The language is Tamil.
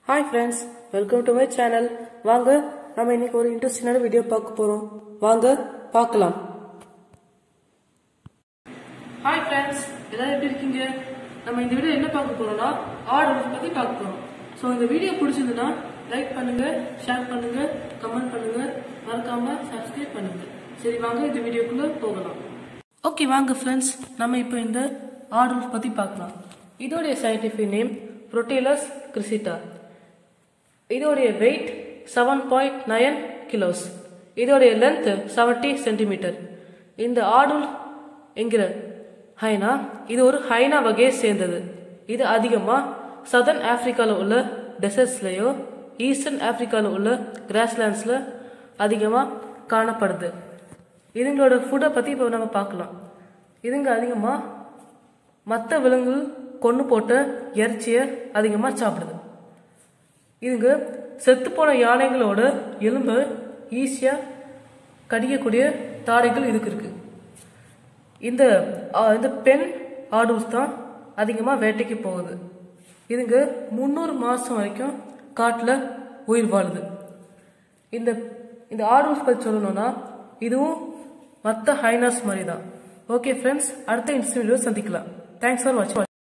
hi friends welcome to my channel வாங்க நம்ம இன்னைக்கு ஒரு இன்ட்ரெஸ்டிங்கான வீடியோ பார்க்க போறோம் வாங்க பார்க்கலாம் ஹாய் ஃப்ரெண்ட்ஸ் எல்லாரும் எப்படி இருக்கீங்க நம்ம இந்த வீடியோ என்ன பார்க்க போறோம்னா ஆர்டர் பத்தி பார்க்க போறோம் ஸோ இந்த வீடியோ பிடிச்சிருந்ததுன்னா லைக் பண்ணுங்க ஷேர் பண்ணுங்க கமெண்ட் பண்ணுங்க மறக்காம சப்ஸ்கிரைப் பண்ணுங்க சரி வாங்க இந்த வீடியோக்குள்ள போகலாம் ஓகே வாங்க ஃப்ரெண்ட்ஸ் நம்ம இப்போ இந்த ஆர்டர் பத்தி பார்க்கலாம் இதோடைய சயின்டிஃபிக் நேம் புரோட்டேலஸ் கிரிசிட்டா இதோடைய weight seven point nine kilos இதோடைய லென்த் செவன்டி சென்டிமீட்டர் இந்த ஆடுல் என்கிற ஹைனா இது ஒரு ஹைனா வகையை சேர்ந்தது இது அதிகமாக சதர்ன் ஆப்பிரிக்காவில் உள்ள டெசர்ட்ஸ்லேயோ ஈஸ்டர்ன் ஆப்பிரிக்காவில் உள்ள கிராஸ்லேண்ட்ஸில் அதிகமாக காணப்படுது இதுங்களோட ஃபுட்டை பற்றி இப்போ நம்ம பார்க்கலாம் இதுங்க அதிகமாக மற்ற விலங்குகள் கொண்டு போட்ட இறைச்சியை அதிகமாக சாப்பிடுது இதுங்க செத்துப்போன யானைகளோட எலும்பை ஈஸியாக கடிக்கக்கூடிய தாடைகள் இதுக்கு இருக்கு இந்த ஆ, இந்த பெண் ஆடுஸ் தான் அதிகமாக வேட்டைக்கு போகுது இதுங்க முந்நூறு மாதம் வரைக்கும் காட்டில் உயிர் வாழுது இந்த இந்த ஆடுஸ் பற்றி சொல்லணும்னா இதுவும் மற்ற ஹைனர்ஸ் மாதிரி தான் ஓகே ஃப்ரெண்ட்ஸ் அடுத்த இன்ஸ்டியூட் சந்திக்கலாம் தேங்க்ஸ் ஃபார் வாட்சிங்